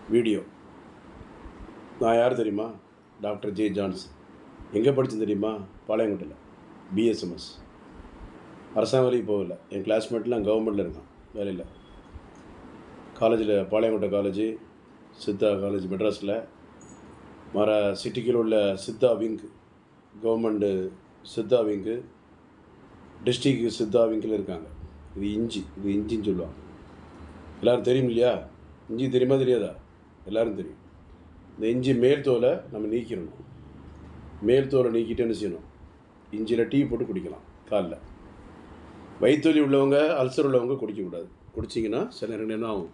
video நான் யார் தெரியுமா டாக்டர் ஜே ஜான்ஸ் எங்கே படித்தேன் தெரியுமா பாளையங்கோட்டையில் பிஎஸ்எம்எஸ் அரசாங்க வேலைக்கு போகல என் கிளாஸ்மேட்லாம் கவர்மெண்ட்டில் இருக்கான் வேலையில் காலேஜில் பாளையங்கோட்டை காலேஜ் சித்தா காலேஜ் மெட்ராஸில் மர சிட்டிக்கில் உள்ள Siddha wing government Siddha wing district Siddha விங்கில் இருக்காங்க இது இஞ்சி இது இஞ்சின்னு சொல்லுவாங்க எல்லோரும் தெரியும் இல்லையா இஞ்சி தெரியுமா தெரியாதா எல்லோரும் தெரியும் இந்த இஞ்சி மேல் தோலை நம்ம நீக்கிடணும் மேல் தோலை நீக்கிட்டு என்ன செய்யணும் இஞ்சியில் டீ போட்டு குடிக்கலாம் காலைல வயிற்றுவலி உள்ளவங்க அல்சர் உள்ளவங்க குடிக்கக்கூடாது குடிச்சிங்கன்னா சில நேரம் என்ன ஆகும்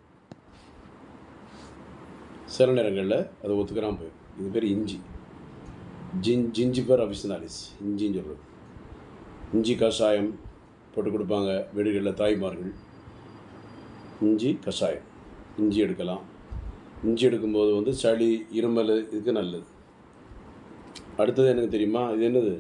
சில நேரங்களில் அது ஒத்துக்கிறாம போயிடும் இது பேர் இஞ்சி ஜின் ஜிஞ்சிபர் அபிசனாலிஸ் இஞ்சின்னு சொல்கிறது இஞ்சி கஷாயம் போட்டு கொடுப்பாங்க வீடுகளில் தாய்மார்கள் இஞ்சி கஷாயம் இஞ்சி எடுக்கலாம் இஞ்சி எடுக்கும்போது வந்து சளி இருமல் இதுக்கு நல்லது அடுத்தது எனக்கு தெரியுமா இது என்னது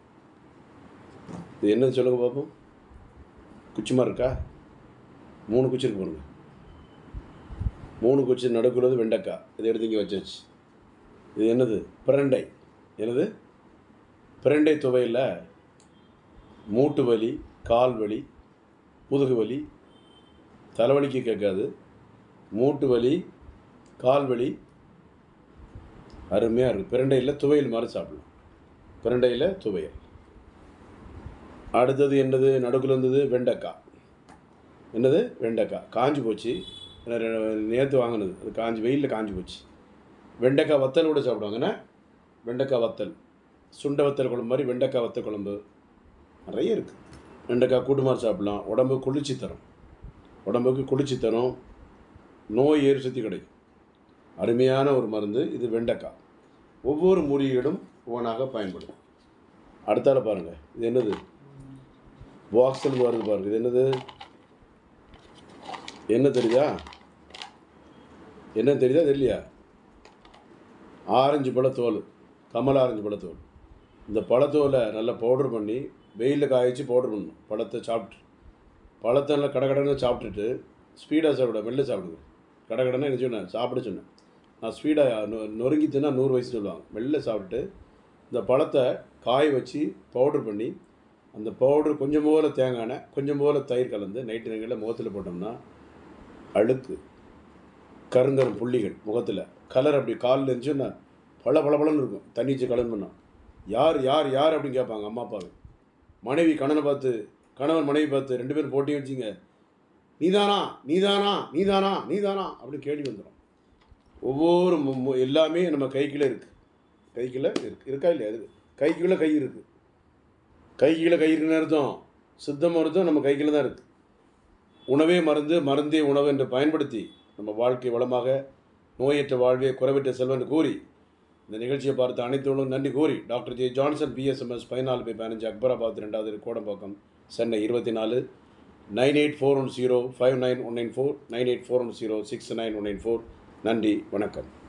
இது என்னது சொல்லுங்க பார்ப்போம் குச்சிமா இருக்கா மூணு குச்சி இருக்கு பாருங்க மூணு குச்சி நடுக்குறது வெண்டைக்காய் இதை எடுத்து இங்கே வச்சாச்சு இது என்னது பிரண்டை என்னது பிரண்டை துவையில் மூட்டு வலி கால் வலி முதுகு வலி தலைவலிக்கு கேட்காது மூட்டு வலி கால் வலி அருமையாக இருக்குது பிரண்டையில் துவையல் மாதிரி சாப்பிடலாம் பிரண்டையில் துவையல் அடுத்தது என்னது நடுக்குல இருந்தது வெண்டைக்காய் என்னது வெண்டைக்காய் காஞ்சி போச்சு நேற்று வாங்கினது அது காஞ்சி வெயிலில் காஞ்சி போச்சு வெண்டைக்காய் வத்தல் கூட சாப்பிடுவாங்கண்ணே வெண்டைக்காய் வத்தல் சுண்டை வத்தல் குழம்பு மாதிரி வெண்டைக்காய் வத்தல் குழம்பு நிறைய இருக்குது வெண்டைக்காய் கூட்டு மாதிரி சாப்பிடலாம் உடம்பு குளிர்ச்சி தரும் உடம்புக்கு குளிர்ச்சி தரும் நோய் ஏறு சுற்றி கிடைக்கும் அருமையான ஒரு மருந்து இது வெண்டைக்காய் ஒவ்வொரு மூலிகைகளும் ஒவ்வொன்றாக பயன்படும் அடுத்தால பாருங்கள் இது என்னது பாக்ஸில் வருது பாருங்க இது என்னது என்ன தெரியுதா என்ன தெரியுதா தெரியலையா ஆரஞ்சு பழத்தோல் கமல் ஆரஞ்சு பழத்தோல் இந்த பழத்தோலை நல்லா பவுடர் பண்ணி வெயிலில் காய வச்சு பவுடர் பண்ணணும் பழத்தை சாப்பிட்டு பழத்தை நல்லா கடகடன்னு சாப்பிட்டுட்டு ஸ்பீடாக சாப்பிட மெல்ல சாப்பிடுங்க கடகடன்னு என்ன சொன்னேன் சாப்பிட சொன்னேன் நான் ஸ்பீடாக நொ நொறுங்கி தின்னா நூறு வயசு சொல்லுவாங்க மெல்ல சாப்பிட்டு இந்த பழத்தை காய வச்சு பவுடர் பண்ணி அந்த பவுடர் கொஞ்சம் போல தேங்காய் எண்ணெய் கொஞ்சம் போல தயிர் கலந்து நைட்டு நேரங்களில் முகத்தில் போட்டோம்னா அழுக்கு கருங்கரும் புள்ளிகள் முகத்தில் கலர் அப்படி காலில் இருந்துச்சுன்னா பல பல பலன்னு இருக்கும் தண்ணி வச்சு கலந்து பண்ணோம் யார் யார் யார் அப்படின்னு கேட்பாங்க அம்மா அப்பாவை மனைவி கணவனை பார்த்து கணவன் மனைவி பார்த்து ரெண்டு பேரும் போட்டியும் வச்சிங்க நீதானா நீதானா நீதானா நீதானா அப்படின்னு கேள்வி வந்துடும் ஒவ்வொரு மு- மு- எல்லாமே நம்ம கைக்குள்ளே இருக்குது கைக்குள்ளே இருக்கு இருக்கா இல்லையா இது கைக்குள்ளே கை இருக்குது கைக்குள்ளே கை இருக்குன்னு அர்த்தம் சித்த மருத்துவம் நம்ம கைக்குள்ளே தான் இருக்குது உணவே மருந்து மருந்தே உணவு என்று பயன்படுத்தி நம்ம வாழ்க்கை வளமாக நோயற்ற வாழ்வே குறைவற்ற செல்வன் கூறி இந்த நிகழ்ச்சியை பார்த்த அனைத்தவர்களும் நன்றி கூறி டாக்டர் ஜே ஜான்சன் பிஎஸ்எம்எஸ் பதினாலு பை பதினஞ்சு அக்பராபாத் ரெண்டாவது கோடம்பாக்கம் சென்னை இருபத்தி நாலு nine eight four one zero five nine one nine four nine eight four one zero six nine one nine four நன்றி வணக்கம்